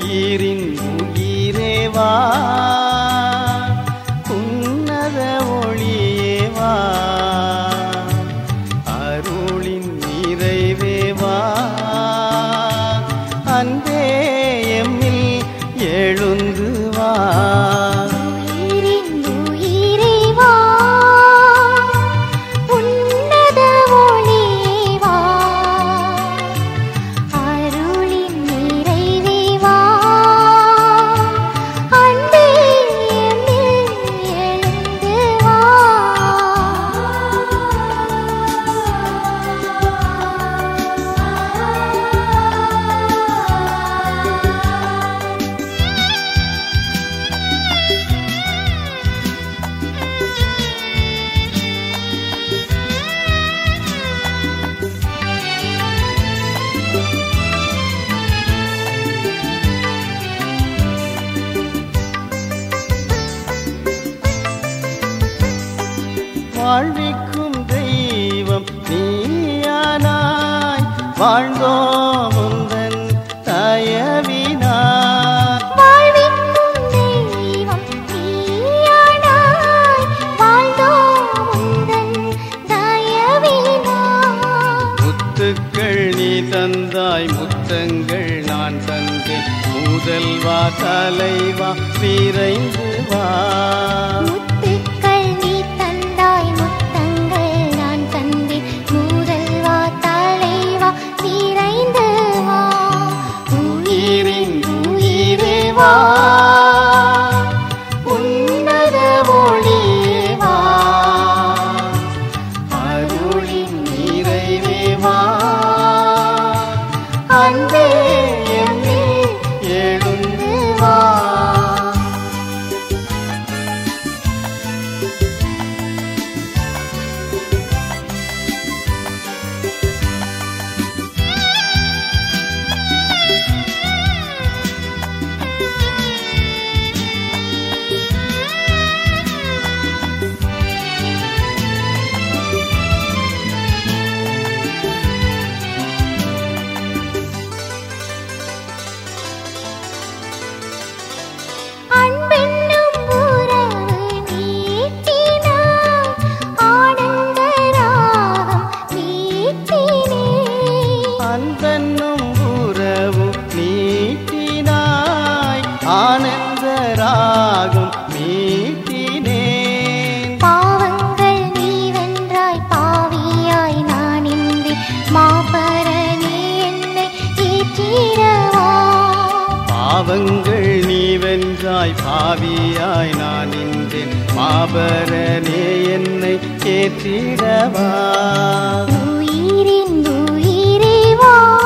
உயிரின் உயிரே வா உன்னத ஒளியே வா அருளின் நிறைவே வா அன்பே எம்மில் எழுந்து வா உயிரின் உயிரே வா உன்னத ஒளியே வா அருளின் நிறைவே வா அன்பே எம்மில் எழுந்து வா வாழ்விக்கும் தெய்வம் நீயானாய் வாழ்ந்தோம் உந்தன் தயவினாய் வாழ்விக்கும் தெய்வம் நீயானாய் வாழ்ந்தோம் உந்தன் தயவினால் முத்துக்கள் நீ தந்தாய் முத்தங்கள் நான் தந்தேன் முதல்வா தலைவா விரைந்து வா முத்துக்கள் நீ தந்தாய் முத்தங்கள் நான் தந்தேன் முதல்வா தலைவா விரைந்து வா உயிரின் உயிரே வா உன்னத ஒளியே வா அருளின் நிறைவே வா அன்பே எம்மில் எழுந்து வா அன்பென்னும் உறவு நீட்டினாய் ஆனந்த ராகம் நீட்டினே அன்பென்னும் உறவு நீட்டினாய் ஆனந்த ராகம் மீட்டினேன் பாவங்கள் நீ வென்றாய் பாவியாய் நான் இன்றி மாபரணி என்னை ஏற்றிடவா பாவங்கள் நீ வென்றாய் பாவியாய் நான் நின்றேன் மாபரனே என்னை ஏற்றிடவா உயிரின் உயிரே வா